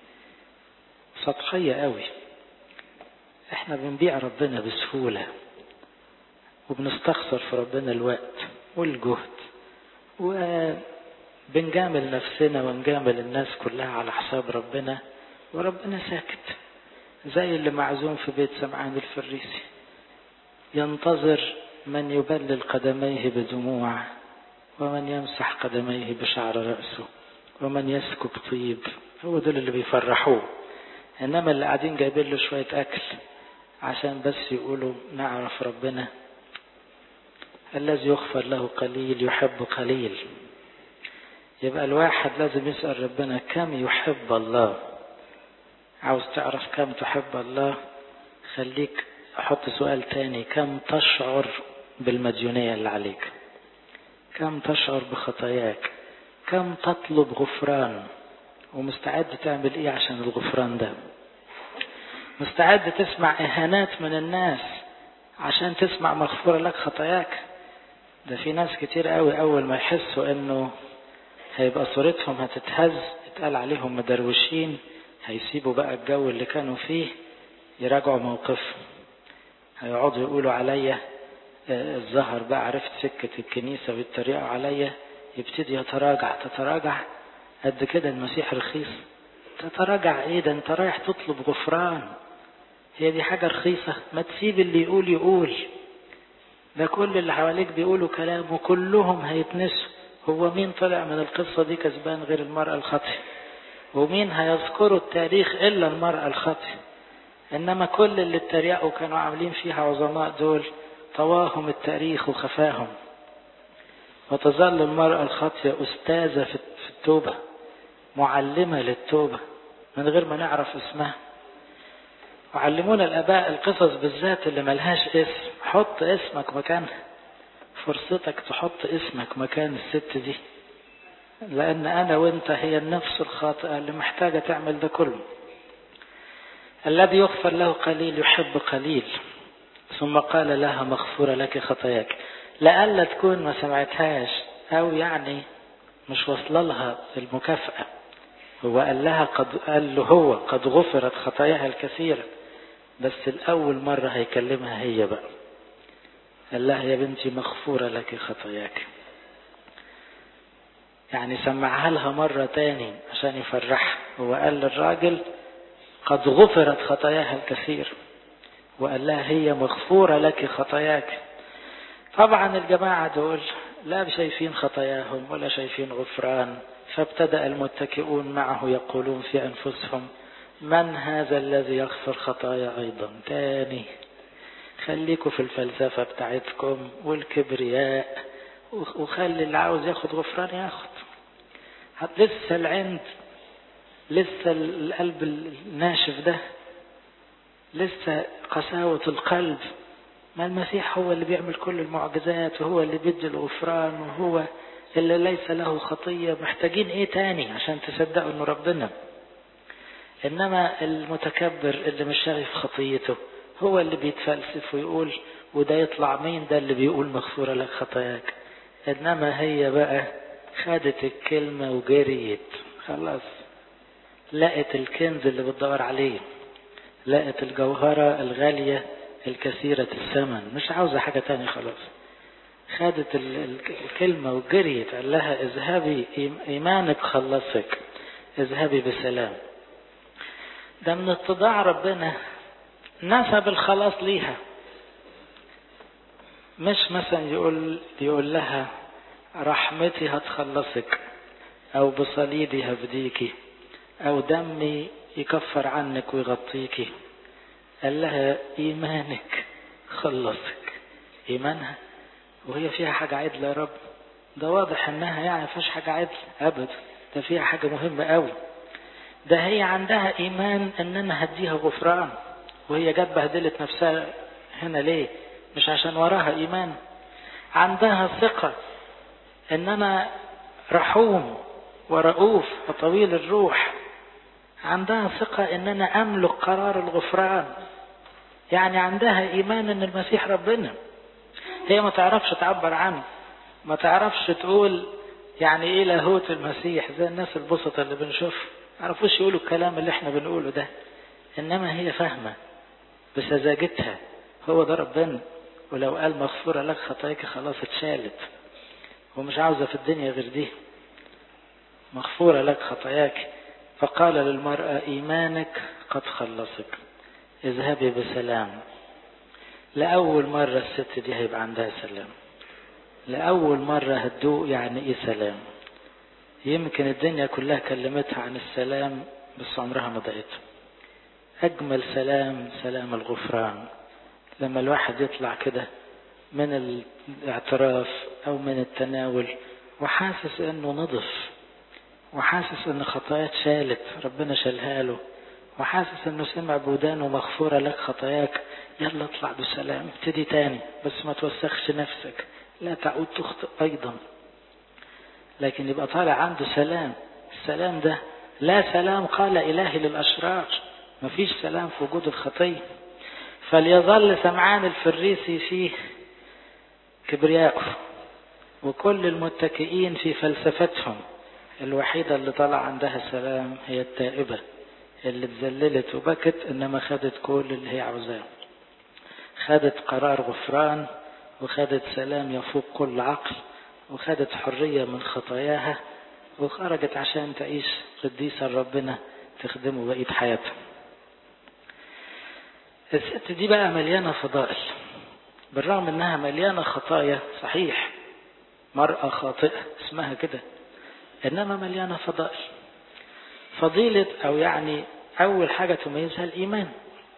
سطحية قوي احنا بنبيع ربنا بسهولة وبنستخسر في ربنا الوقت والجهد بنجامل نفسنا ونجامل الناس كلها على حساب ربنا وربنا ساكت زي اللي معزوم في بيت سمعان الفريسي ينتظر من يبلل قدميه بدموع ومن يمسح قدميه بشعر رأسه ومن يسكب طيب هو دول اللي بيفرحوه انما اللي قاعدين جايبين له شويه اكل عشان بس يقولوا نعرف ربنا الذي يغفر له قليل يحب قليل يبقى الواحد لازم يسأل ربنا كم يحب الله عاوز تعرف كم تحب الله خليك حط سؤال تاني كم تشعر بالمديونية اللي عليك كم تشعر بخطاياك كم تطلب غفران ومستعد تعمل ايه عشان الغفران ده مستعد تسمع اهانات من الناس عشان تسمع مغفورة لك خطاياك ده في ناس كتير قوي اول ما يحسوا انه هيبقى صورتهم هتتهز يتقال عليهم مدروشين هيسيبوا بقى الجو اللي كانوا فيه يراجعوا موقفهم هيقعدوا يقولوا عليا الظهر بقى عرفت سكة الكنيسة ويتريقوا عليا يبتدي يتراجع تتراجع قد كده المسيح رخيص تتراجع ايه ده انت رايح تطلب غفران هي دي حاجة رخيصة ما تسيب اللي يقول يقول ده كل اللي حواليك بيقولوا كلام وكلهم هيتنسوا هو مين طلع من القصة دي كسبان غير المرأة الخاطئة ومين هيذكروا التاريخ إلا المرأة الخاطئة إنما كل اللي اتريقوا كانوا عاملين فيها عظماء دول طواهم التاريخ وخفاهم وتظل المرأة الخاطئة أستاذة في التوبة معلمة للتوبة من غير ما نعرف اسمها وعلمونا الآباء القصص بالذات اللي ملهاش اسم حط اسمك مكانها فرصتك تحط اسمك مكان الست دي لأن أنا وأنت هي النفس الخاطئة اللي محتاجة تعمل ده كله الذي يغفر له قليل يحب قليل ثم قال لها مغفورة لك خطاياك لألا تكون ما سمعتهاش أو يعني مش واصله لها المكافأة هو قال لها قد قال له هو قد غفرت خطاياها الكثيرة بس الأول مرة هيكلمها هي بقى قال لها يا بنتي مغفورة لك خطاياك يعني سمعها لها مرة تاني عشان يفرحها هو قال للراجل قد غفرت خطاياها الكثير وقال لها هي مغفورة لك خطاياك طبعا الجماعة دول لا شايفين خطاياهم ولا شايفين غفران فابتدأ المتكئون معه يقولون في أنفسهم من هذا الذي يغفر خطايا أيضا تاني خليكوا في الفلسفة بتاعتكم والكبرياء وخلي اللي عاوز ياخد غفران ياخد لسه العند لسه القلب الناشف ده لسه قساوة القلب ما المسيح هو اللي بيعمل كل المعجزات وهو اللي بيدي الغفران وهو اللي ليس له خطية محتاجين ايه تاني عشان تصدقوا انه ربنا انما المتكبر اللي مش شايف خطيته هو اللي بيتفلسف ويقول وده يطلع مين ده اللي بيقول مغفورة لك خطاياك انما هي بقى خدت الكلمة وجريت خلاص لقت الكنز اللي بتدور عليه لقت الجوهرة الغالية الكثيرة الثمن مش عاوزة حاجة تانية خلاص خدت الكلمة وجريت قال لها اذهبي إيمانك خلصك اذهبي بسلام ده من اتضاع ربنا نسب الخلاص ليها مش مثلا يقول يقول لها رحمتي هتخلصك او بصليبي هفديكي او دمي يكفر عنك ويغطيكي قال لها ايمانك خلصك ايمانها وهي فيها حاجة عدلة يا رب ده واضح انها يعني فيهاش حاجة عدل ابدا ده فيها حاجة مهمة قوي ده هي عندها ايمان ان انا هديها غفران وهي جت بهدلت نفسها هنا ليه مش عشان وراها ايمان عندها ثقة ان انا رحوم ورؤوف وطويل الروح عندها ثقة ان انا املك قرار الغفران يعني عندها ايمان ان المسيح ربنا هي ما تعرفش تعبر عنه ما تعرفش تقول يعني ايه لاهوت المسيح زي الناس البسطة اللي بنشوف ما يعرفوش يقولوا الكلام اللي احنا بنقوله ده انما هي فاهمة بسذاجتها هو ده ربنا ولو قال مغفورة لك خطاياك خلاص اتشالت ومش عاوزة في الدنيا غير دي مغفورة لك خطاياك فقال للمرأة إيمانك قد خلصك اذهبي بسلام لأول مرة الست دي هيبقى عندها سلام لأول مرة هتدوق يعني إيه سلام يمكن الدنيا كلها كلمتها عن السلام بس عمرها ما دقته أجمل سلام سلام الغفران لما الواحد يطلع كده من الاعتراف أو من التناول وحاسس إنه نضف وحاسس إن خطاياه اتشالت ربنا شالها له وحاسس إنه سمع بودانه مغفورة لك خطاياك يلا اطلع بسلام ابتدي تاني بس ما توسخش نفسك لا تعود تخطئ أيضا لكن يبقى طالع عنده سلام السلام ده لا سلام قال إلهي للأشرار مفيش سلام في وجود الخطية فليظل سمعان الفريسي فيه كبرياءه وكل المتكئين في فلسفتهم الوحيدة اللي طلع عندها سلام هي التائبة اللي اتذللت وبكت انما خدت كل اللي هي عاوزاه خدت قرار غفران وخدت سلام يفوق كل عقل وخدت حرية من خطاياها وخرجت عشان تعيش قديسة ربنا تخدمه بقية حياتها الست دي بقى مليانة فضائل بالرغم انها مليانة خطايا صحيح مرأة خاطئة اسمها كده انما مليانة فضائل فضيلة او يعني اول حاجة تميزها الايمان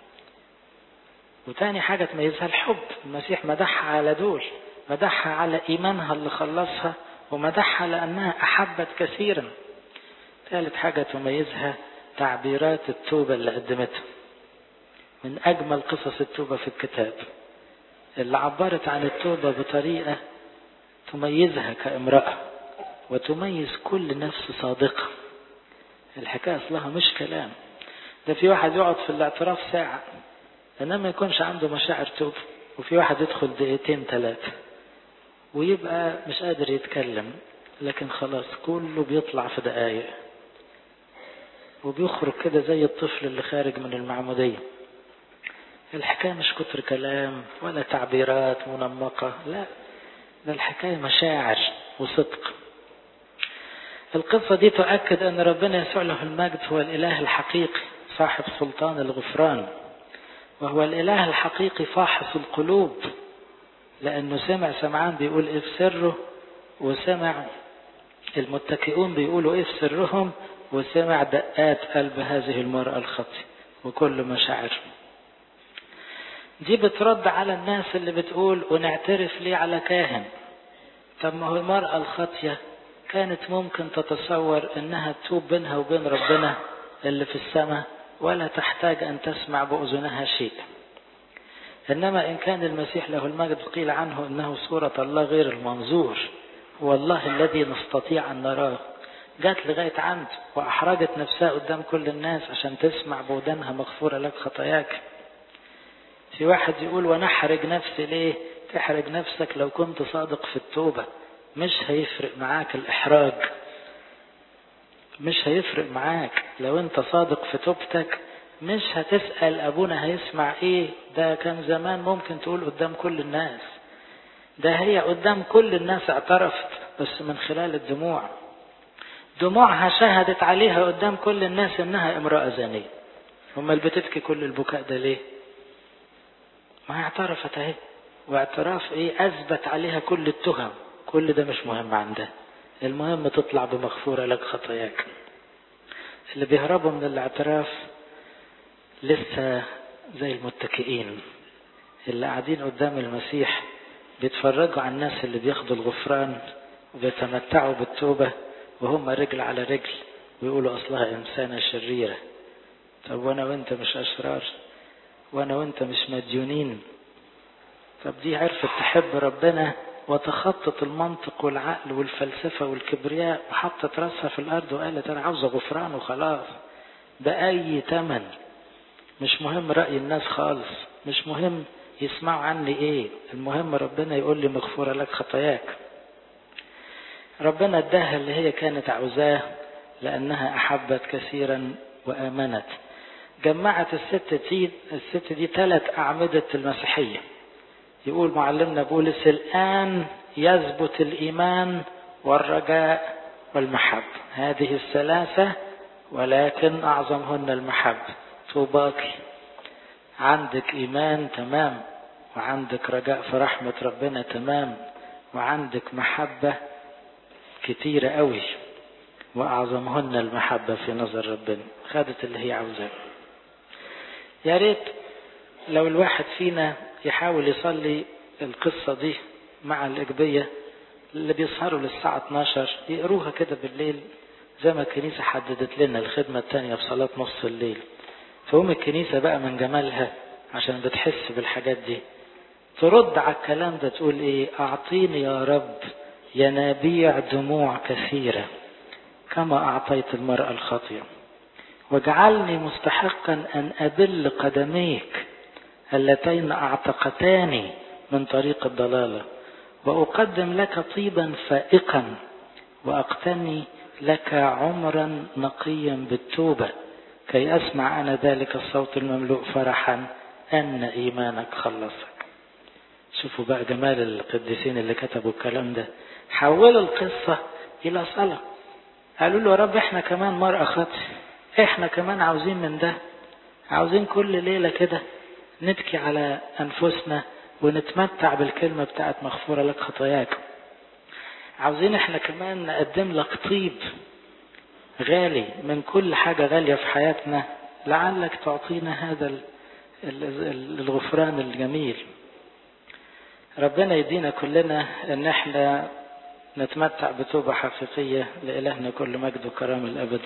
وتاني حاجة تميزها الحب المسيح مدحها على دول مدحها على ايمانها اللي خلصها ومدحها لانها احبت كثيرا ثالث حاجة تميزها تعبيرات التوبة اللي قدمتها من أجمل قصص التوبة في الكتاب اللي عبرت عن التوبة بطريقة تميزها كامرأة وتميز كل نفس صادقة الحكاية أصلها مش كلام ده في واحد يقعد في الاعتراف ساعة إنما ما يكونش عنده مشاعر توبة وفي واحد يدخل دقيقتين ثلاثة ويبقى مش قادر يتكلم لكن خلاص كله بيطلع في دقايق وبيخرج كده زي الطفل اللي خارج من المعمودية الحكاية مش كتر كلام ولا تعبيرات منمقة لا ده الحكاية مشاعر وصدق القصة دي تؤكد أن ربنا يسوع له المجد هو الإله الحقيقي صاحب سلطان الغفران وهو الإله الحقيقي فاحص القلوب لأنه سمع سمعان بيقول إيه في سره وسمع المتكئون بيقولوا إيه في سرهم وسمع دقات قلب هذه المرأة الخطي وكل مشاعرهم دي بترد على الناس اللي بتقول ونعترف ليه على كاهن طب ما هو المرأة الخاطية كانت ممكن تتصور انها تتوب بينها وبين ربنا اللي في السماء ولا تحتاج ان تسمع باذنها شيء انما ان كان المسيح له المجد قيل عنه انه صورة الله غير المنظور هو الله الذي نستطيع ان نراه جات لغاية عنده واحرجت نفسها قدام كل الناس عشان تسمع بودانها مغفورة لك خطاياك في واحد يقول ونحرج نفسي ليه تحرج نفسك لو كنت صادق في التوبة مش هيفرق معاك الإحراج مش هيفرق معاك لو انت صادق في توبتك مش هتسأل أبونا هيسمع ايه ده كان زمان ممكن تقول قدام كل الناس ده هي قدام كل الناس اعترفت بس من خلال الدموع دموعها شهدت عليها قدام كل الناس انها امرأة زانية امال بتبكي كل البكاء ده ليه ما هي اعترفت اهي واعتراف ايه اثبت عليها كل التهم كل ده مش مهم عندها المهم تطلع بمغفورة لك خطاياك اللي بيهربوا من الاعتراف لسه زي المتكئين اللي قاعدين قدام المسيح بيتفرجوا على الناس اللي بياخدوا الغفران وبيتمتعوا بالتوبة وهم رجل على رجل ويقولوا أصلها إنسانة شريرة طب وأنا وأنت مش أشرار وأنا وأنت مش مديونين طب دي عرفت تحب ربنا وتخطط المنطق والعقل والفلسفة والكبرياء وحطت راسها في الأرض وقالت أنا عاوزة غفران وخلاص بأي تمن مش مهم رأي الناس خالص مش مهم يسمعوا عني ايه المهم ربنا يقول لي مغفورة لك خطاياك ربنا اداها اللي هي كانت عاوزاه لأنها أحبت كثيرا وآمنت جمعت الست دي الست دي ثلاث أعمدة المسيحية يقول معلمنا بولس الآن يثبت الإيمان والرجاء والمحبة هذه الثلاثة ولكن أعظمهن المحبة طوباك عندك إيمان تمام وعندك رجاء في رحمة ربنا تمام وعندك محبة كتيرة قوي وأعظمهن المحبة في نظر ربنا خدت اللي هي عاوزاه يا ريت لو الواحد فينا يحاول يصلي القصة دي مع الإجبية اللي بيسهروا للساعة 12 يقروها كده بالليل زي ما الكنيسة حددت لنا الخدمة التانية بصلاة نص الليل تقوم الكنيسة بقى من جمالها عشان بتحس بالحاجات دي ترد على الكلام ده تقول ايه اعطيني يا رب ينابيع دموع كثيرة كما اعطيت المرأة الخاطئة واجعلني مستحقا ان ابل قدميك اللتين اعتقتاني من طريق الضلالة واقدم لك طيبا فائقا واقتني لك عمرا نقيا بالتوبة كي اسمع انا ذلك الصوت المملوء فرحا ان ايمانك خلصك شوفوا بقى جمال القديسين اللي كتبوا الكلام ده حولوا القصة إلى صلاة قالوا له يا رب احنا كمان مرأة خطر احنا كمان عاوزين من ده عاوزين كل ليلة كده نبكي على أنفسنا ونتمتع بالكلمة بتاعت مغفورة لك خطاياك عاوزين احنا كمان نقدم لك طيب غالي من كل حاجة غالية في حياتنا لعلك تعطينا هذا الغفران الجميل ربنا يدينا كلنا ان احنا نتمتع بتوبة حقيقية لإلهنا كل مجد وكرام الأبد